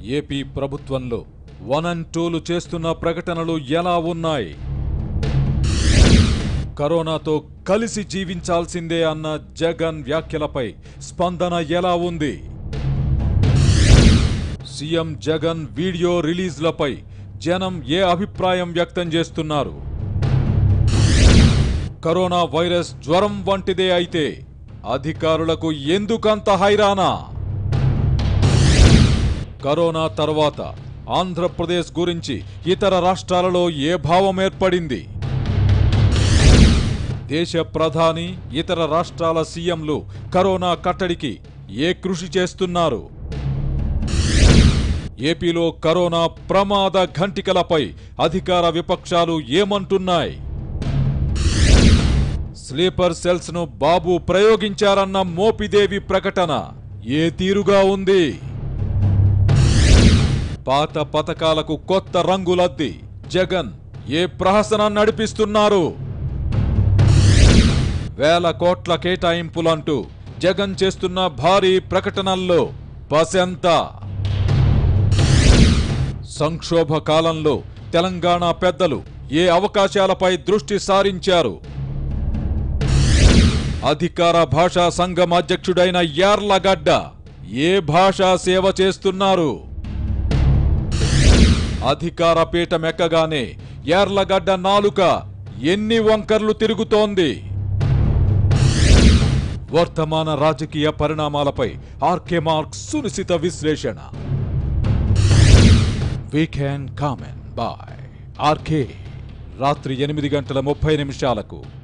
AP ప్రభుత్వంలో one and tool చేస్తున్న ప్రకటనలు ఎలా ఉన్నాయి కరోనాతో కలిసి జీవించాల్సిందే అన్న జగన్ వ్యాఖ్యలపై స్పందన ఎలా ఉంది సీఎం జగన్ వీడియో రిలీజ్లపై జనం ఏ అభిప్రాయం వ్యక్తం చేస్తున్నారు కరోనా వైరస్ జ్వరం వంటిదే అయితే అధికారులకు ఎందుకంత హైరానా కరోనా తర్వాత ఆంధ్రప్రదేశ్ గురించి ఇతర రాష్ట్రాలలో ఏ భావం ఏర్పడింది దేశ ప్రధాని ఇతర రాష్ట్రాల సీఎంలు కరోనా కట్టడికి ఏ కృషి చేస్తున్నారు ఏపీలో కరోనా ప్రమాద ఘంటికలపై అధికార విపక్షాలు ఏమంటున్నాయి స్లీపర్ సెల్స్ ను బాబు ప్రయోగించారన్న మోపిదేవి ప్రకటన ఏ తీరుగా ఉంది పాత పథకాలకు కొత్త రంగులద్ది జగన్ ఏ ప్రహసనం నడిపిస్తున్నారు వేల కోట్ల కేటాయింపులంటూ జగన్ చేస్తున్న భారీ ప్రకటనల్లో పసెంత సంక్షోభ కాలంలో తెలంగాణ పెద్దలు ఏ అవకాశాలపై దృష్టి సారించారు అధికార భాషా సంఘం అధ్యక్షుడైన యార్లగడ్డ ఏ భాషా సేవ చేస్తున్నారు అధికార పీఠమెక్కగానే యార్లగడ్డ నాలుక ఎన్ని వంకర్లు తిరుగుతోంది వర్తమాన రాజకీయ పరిణామాలపై ఆర్కే మార్క్ సునిశిత విశ్లేషణ వీకెండ్ కామెంట్ బాయ్ ఆర్కే రాత్రి ఎనిమిది గంటల ముప్పై నిమిషాలకు